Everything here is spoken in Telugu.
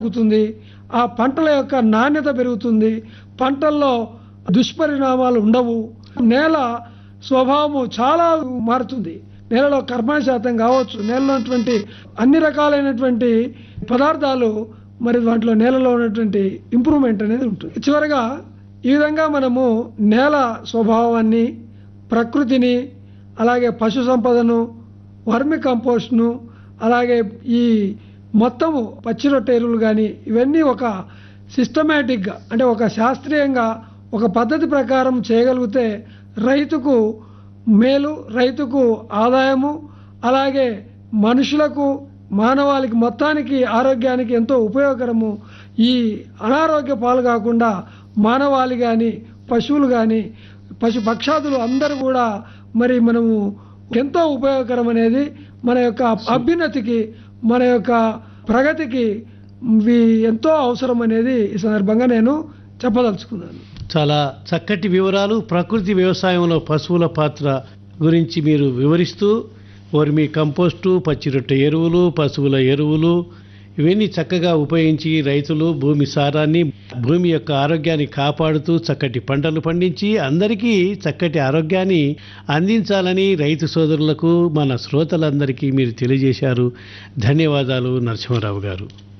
పెరుగుతుంది ఆ పంటల యొక్క నాణ్యత పెరుగుతుంది పంటల్లో దుష్పరిణామాలు ఉండవు నేల స్వభావము చాలా మారుతుంది నేలలో కర్బన శాతం కావచ్చు నేలలో ఉన్నటువంటి అన్ని రకాలైనటువంటి పదార్థాలు మరి దాంట్లో నేలలో ఉన్నటువంటి ఇంప్రూవ్మెంట్ అనేది ఉంటుంది చివరగా ఈ విధంగా మనము నేల స్వభావాన్ని ప్రకృతిని అలాగే పశు సంపదను వర్మి కంపోస్ట్ను అలాగే ఈ మొత్తము పచ్చి రొట్టె ఎరువులు కానీ ఇవన్నీ ఒక సిస్టమేటిక్గా అంటే ఒక శాస్త్రీయంగా ఒక పద్ధతి ప్రకారం చేయగలిగితే రైతుకు మేలు రైతుకు ఆదాయము అలాగే మనుషులకు మానవాళికి మొత్తానికి ఆరోగ్యానికి ఎంతో ఉపయోగకరము ఈ అనారోగ్య పాలు కాకుండా మానవాళి కానీ పశువులు కానీ పశు పక్షాదులు అందరూ కూడా మరి మనము ఎంతో ఉపయోగకరం అనేది మన యొక్క అభ్యున్నతికి మన యొక్క ప్రగతికి ఇవి ఎంతో అవసరం అనేది ఈ సందర్భంగా నేను చెప్పదలుచుకున్నాను చాలా చక్కటి వివరాలు ప్రకృతి వ్యవసాయంలో పశువుల పాత్ర గురించి మీరు వివరిస్తూ వర్మి కంపోస్టు పచ్చిరొట్టె ఎరువులు పశువుల ఎరువులు ఇవన్నీ చక్కగా ఉపయోగించి రైతులు భూమి సారాన్ని భూమి యొక్క ఆరోగ్యాన్ని కాపాడుతూ చక్కటి పంటలు పండించి అందరికీ చక్కటి ఆరోగ్యాన్ని అందించాలని రైతు సోదరులకు మన శ్రోతలందరికీ మీరు తెలియజేశారు ధన్యవాదాలు నరసింహారావు గారు